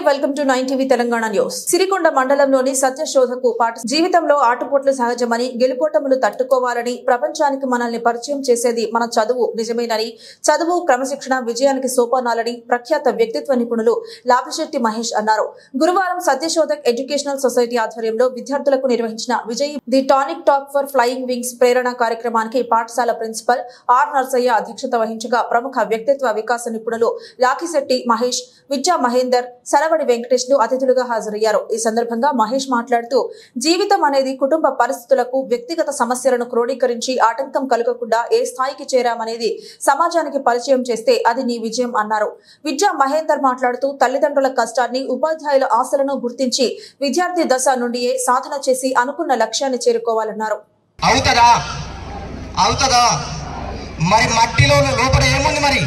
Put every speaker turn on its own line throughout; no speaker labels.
welcome to nine TV Telangana news Sirikonda మండలంలోని సత్యశోధకు పాట జీవితంలో ఆటుపోట్లు సహజమని గెలుపోటములు తట్టుకోవాలని ప్రపంచానికి మనల్ని పరిచయం చేసేది మన చదువు నిజమేనని చదువు క్రమశిక్షణ విజయానికి సోపానాలని ప్రఖ్యాత వ్యక్తిత్వ నిపుణులు లాభిశెట్టి మహేష్ అన్నారు గురువారం సత్యశోధక్ ఎడ్యుకేషనల్ సొసైటీ ఆధ్వర్యంలో విద్యార్థులకు నిర్వహించిన Vijay the tonic talk for flying wings ప్రేరణ కార్యక్రమానికి పాఠశాల ప్రిన్సిపల్ ఆర్ నర్సయ్య అధ్యక్షత వహించగా ప్రముఖ వ్యక్తిత్వ వికాస నిపుణులు లాకిశెట్టి మహేష్ విద్యా మహేందర్ సరవడి వెంకటేష్లు అతిథులుగా హాజరయ్యారు ఈ సందర్భంగా మహేష్ మాట్లాడుతూ జీవితం అనేది కుటుంబ పరిస్థితులకు వ్యక్తిగత సమస్యలను క్రోడీకరించి ఆటంకం కలగకుండా ఏ స్థాయికి చేరామనేది సమాజానికి పరిచయం చేస్తే అది నీ విజయం అన్నారు విద్యా మహేందర్ మాట్లాడుతూ తల్లిదండ్రుల కష్టాన్ని ఉపాధ్యాయుల ఆశలను గుర్తించి విద్యార్థి దశ నుండియే సాధన చేసి అనుకున్న లక్ష్యాన్ని చేరుకోవాలన్నారు
అవుతుందా అవుతుందా మరి మట్టిలో లోపల ఏముంది మరి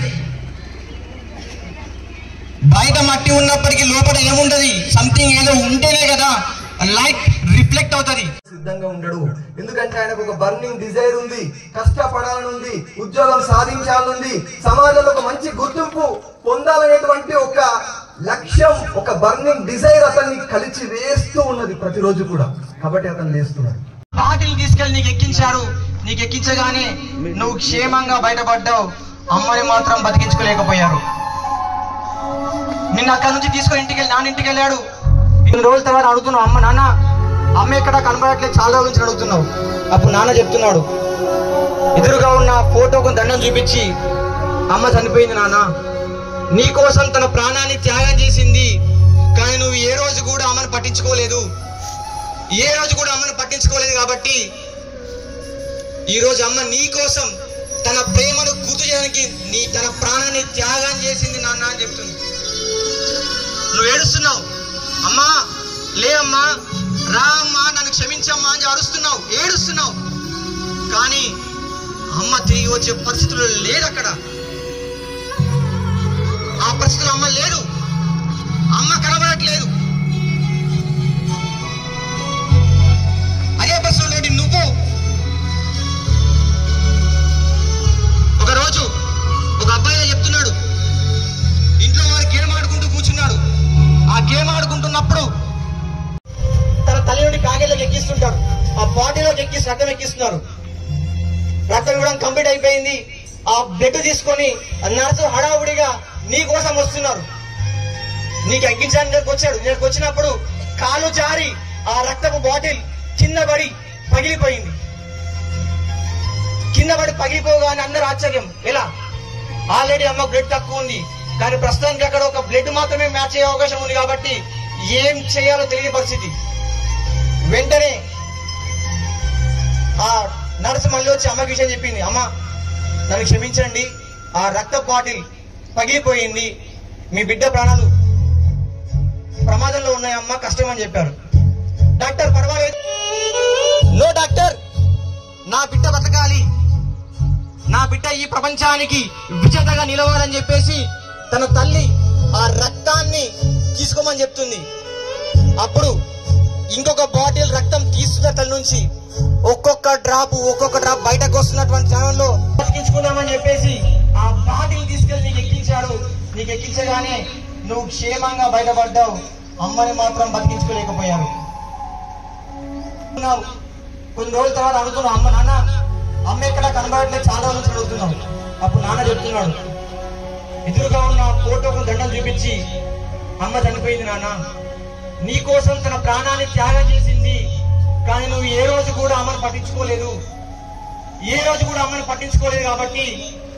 బయట మట్టి ఉన్నప్పటికీ లోపల ఏముంటది సంథింగ్ ఏదో ఉంటేనే కదా లైట్ రిఫ్లెక్ట్ అవుతుంది
సిద్ధంగా ఉండడు ఎందుకంటే ఆయనకు ఒక బర్నింగ్ డిజైర్ ఉంది కష్టపడాలని ఉంది ఉద్యోగం సాధించాలనుంది సమాజంలో ఒక మంచి గుర్తింపు పొందాలనేటువంటి ఒక లక్ష్యం ఒక బర్నింగ్ డిజైర్ అతన్ని కలిసి వేస్తూ ఉన్నది ప్రతిరోజు కూడా కాబట్టి అతను లేస్తున్నాడు
బాటిల్ తీసుకెళ్ళి నీకు ఎక్కించారు నీకు ఎక్కించగానే నువ్వు క్షేమంగా బయటపడ్డావు అమ్మని మాత్రం బతికించుకోలేకపోయారు నిన్న అక్కడి నుంచి తీసుకొని ఇంటికి వెళ్ళి నాన్న ఇంటికి వెళ్ళాడు ఇన్ని రోజుల తర్వాత అడుగుతున్నావు అమ్మ నాన్న అమ్మ ఎక్కడ కనబడట్లేదు చాలా రోజుల నుంచి అడుగుతున్నావు అప్పుడు నాన్న చెప్తున్నాడు ఎదురుగా ఉన్న ఫోటోకు దండం చూపించి అమ్మ చనిపోయింది నాన్న నీ కోసం తన ప్రాణాన్ని త్యాగం చేసింది కానీ నువ్వు ఏ రోజు కూడా అమ్మని పట్టించుకోలేదు ఏ రోజు కూడా అమ్మని పట్టించుకోలేదు కాబట్టి ఈ రోజు అమ్మ నీ కోసం తన ప్రేమను గుర్తు చేయడానికి నీ తన ప్రాణాన్ని త్యాగం చేసింది నాన్న అని చెప్తుంది నువ్వు ఏడుస్తున్నావు అమ్మా లే అమ్మా రా అమ్మా నన్ను క్షమించమ్మా అని అరుస్తున్నావు ఏడుస్తున్నావు కానీ అమ్మ తిరిగి వచ్చే పరిస్థితులు లేదు అక్కడ ఆ పరిస్థితులు అమ్మ లేదు అమ్మ కనబడట్లేదు అదే పరిస్థితుల్లో నువ్వు ఒక రోజు ఒక అబ్బాయి చెప్తున్నాడు ఇంట్లో వారు గేమ్ ఆడుకుంటూ కూర్చున్నాడు ఆ గేమ్ ఆడుకుంటున్నప్పుడు తన తల్లి నుండి కాగేలోకి ఎక్కిస్తుంటాడు ఆ బాడీలోకి ఎక్కిసి రక్తం ఎక్కిస్తున్నారు రక్తం ఇవ్వడం కంప్లీట్ అయిపోయింది ఆ బ్లడ్ తీసుకొని ఆ నర్సు హడావుడిగా నీ కోసం వస్తున్నారు నీకు ఎక్కించడానికి ఇక్కడికి వచ్చాడు ఇక్కడికి వచ్చినప్పుడు కాలు జారి ఆ రక్తపు బాటిల్ కింద పడి పగిలిపోయింది కింద పడి పగిలిపోగానే అందరు ఆశ్చర్యం ఎలా ఆల్రెడీ అమ్మ బ్లడ్ తక్కువ ఉంది కానీ ప్రస్తుతానికి అక్కడ ఒక బ్లడ్ మాత్రమే మ్యాచ్ అయ్యే అవకాశం ఉంది కాబట్టి ఏం చేయాలో తెలియని పరిస్థితి వెంటనే ఆ నర్సు మళ్ళీ వచ్చి అమ్మకి విషయం చెప్పింది అమ్మ నన్ను క్షమించండి ఆ రక్త బాటిల్ పగిలిపోయింది మీ బిడ్డ ప్రాణాలు ప్రమాదంలో ఉన్నాయమ్మా కష్టం అని చెప్పారు డాక్టర్ పర్వాలేదు నో డాక్టర్ నా బిడ్డ బతకాలి నా బిడ్డ ఈ ప్రపంచానికి విజేతగా నిలవాలని చెప్పేసి తన తల్లి ఆ రక్తాన్ని తీసుకోమని చెప్తుంది అప్పుడు ఇంకొక బాటిల్ రక్తం తీస్తున్న తల్లి నుంచి ఒక్కొక్క డ్రాప్ ఒక్కొక్క డ్రాప్ బయటకు వస్తున్నటువంటి సమయంలో బతికించుకుందామని చెప్పేసి ఆ బాటిల్ తీసుకెళ్లి నీకు ఎక్కించాడు నీకు ఎక్కించగానే నువ్వు క్షేమంగా బయటపడ్డావు అమ్మని మాత్రం బతికించుకోలేకపోయారు అడుగుతున్నావు కొన్ని రోజుల తర్వాత అడుగుతున్నావు అమ్మ నాన్న అమ్మ ఎక్కడ కనబడట్లేదు చాలా రోజుల నుంచి అడుగుతున్నావు అప్పుడు నాన్న చెప్తున్నాడు ఎదురుగా ఉన్న ఫోటోకు దండం చూపించి అమ్మ చనిపోయింది నాన్న నీ కోసం తన ప్రాణాన్ని త్యాగం చేసింది కానీ నువ్వు ఏ రోజు కూడా అమ్మను పట్టించుకోలేదు ఏ రోజు కూడా అమ్మని పట్టించుకోలేదు కాబట్టి